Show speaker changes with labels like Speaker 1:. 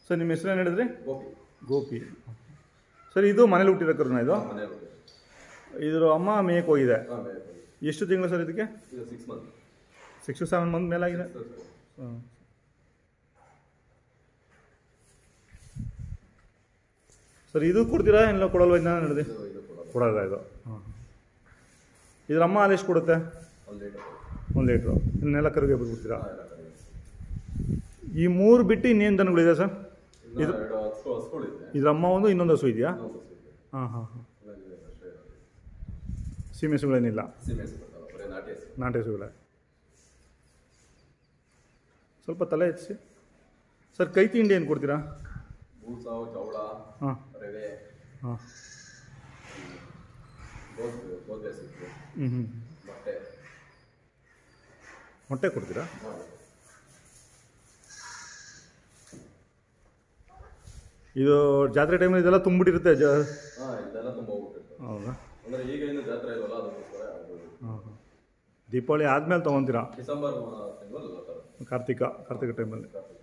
Speaker 1: Sir ನಿಮ್ಮ ಹೆಸರು ಏನು ಹೇಳಿದ್ರಿ
Speaker 2: ಗೋಪಿ
Speaker 1: ಗೋಪಿ ಸರ್ ಇದು ಮನೇಲಿ ಹುಟ್ಟಿರೋ ಕರುನ ಇದು
Speaker 2: ಮನೆ
Speaker 1: ಇದ್ರ ಅಮ್ಮ ಮೇಯಕ್ಕೆ ಹೋಗಿದೆ
Speaker 2: ಹಾಂ ಬೇರೆ
Speaker 1: ಎಷ್ಟು ತಿಂಗಳು ಸರ್ ಇದಕ್ಕೆ
Speaker 2: ಇದು six month
Speaker 1: six to seven month ಮೇಲಾಗಿದೆ ಹಾಂ ಸರ್ ಇದು ಕೊಡ್ತೀರಾ ಇಲ್ಲ ಕೊಡಲ್ವಾ ಇದನ್ನ ನಡೆದಿ
Speaker 2: ಇದು ಇದು ಕೂಡ
Speaker 1: ಕೊಡಲ್ಲ ಇದು ಹಾಂ ಇದ್ರ ಅಮ್ಮ ಹಾಲು ಎಷ್ಟು ಕೊಡುತ್ತೆ
Speaker 2: ಒಂದು ಲೀಟರ್
Speaker 1: ಒಂದು ಲೀಟ್ರು ಇನ್ನೆಲ್ಲ ಕರಿಗೆ ಬಿಟ್ಬಿಡ್ತೀರಾ
Speaker 2: ಹಾಂ ಎಲ್ಲ ಕಡೆ
Speaker 1: ಈ ಮೂರು ಬಿಟ್ಟು ಇನ್ನೇನು ದನಗಳಿದೆ ಸರ್
Speaker 2: ಇನ್ನು ಎರಡು ಹಸು ಹಸುಗಳಿದೆ
Speaker 1: ಇದ್ರ ಅಮ್ಮ ಒಂದು ಇನ್ನೊಂದು ಹಸು ಇದೆಯಾ
Speaker 2: ಇನ್ನೊಂದು ಹಸು ಇದೆ
Speaker 1: ಹಾಂ ಹಾಂ ಹಾಂ
Speaker 2: ಎಲ್ಲ ಇದೆ ಅಷ್ಟೇ ಇರೋದು.
Speaker 1: ಸೀಮೆ ಹಸುಗಳೇನಿಲ್ಲ
Speaker 2: ಸೀಮೆ ಹಸು ಬರ್ತಾವೆ ಬರೀ ನಾಟಿ ಹಸು
Speaker 1: ನಾಟಿ ಹಸುಗಳೇ ಸ್ವಲ್ಪ ತಲೆ ಹೆಚ್ಚಿ ಸರ್ ಕೈ ತಿಂಡಿ ಏನು ಕೊಡ್ತೀರಾ
Speaker 2: ಬೂಸಾವು ಜವಳ
Speaker 1: ಹಾಂ
Speaker 2: ರವೆ
Speaker 1: ಹಾಂ
Speaker 2: ಗೋಧಿ ಗೋಧಿ ಹಸಿಟ್ಟು
Speaker 1: ಹ್ಞೂ ಹ್ಞೂ
Speaker 2: ಮೊಟ್ಟೆ
Speaker 1: ಮೊಟ್ಟೆ ಕೊಡ್ತೀರಾ
Speaker 2: ಹಾಂ
Speaker 1: ಇದು ಜಾತ್ರೆ ಟೈಮಲ್ಲಿ ಇದೆಲ್ಲ ತುಂಬಿಟ್ಟಿರುತ್ತೆ ಜ
Speaker 2: ಹಾಂ ಇದೆಲ್ಲ ತುಂಬ ಹೋಗ್ಬಿಟ್ಟಿರ್ತದೆ
Speaker 1: ಹೌದಾ
Speaker 2: ಅಂದರೆ ಈಗ ಏನು ಜಾತ್ರೆ ಇಲ್ವಲ್ಲ ಅದಕ್ಕೋಸ್ಕರ ಅದು
Speaker 1: ಹಾಂ ಹಾಂ ದೀಪಾವಳಿ ಆದಮೇಲೆ ತೊಗೊತೀರಾ
Speaker 2: ಡಿಸೆಂಬರ್ ತಿಂಗಳಲ್ಲಿ ತರೋದು
Speaker 1: ಕಾರ್ತಿಕ ಕಾರ್ತಿಕ ಟೈಮಲ್ಲಿ
Speaker 2: ಕಾರ್ತಿಕ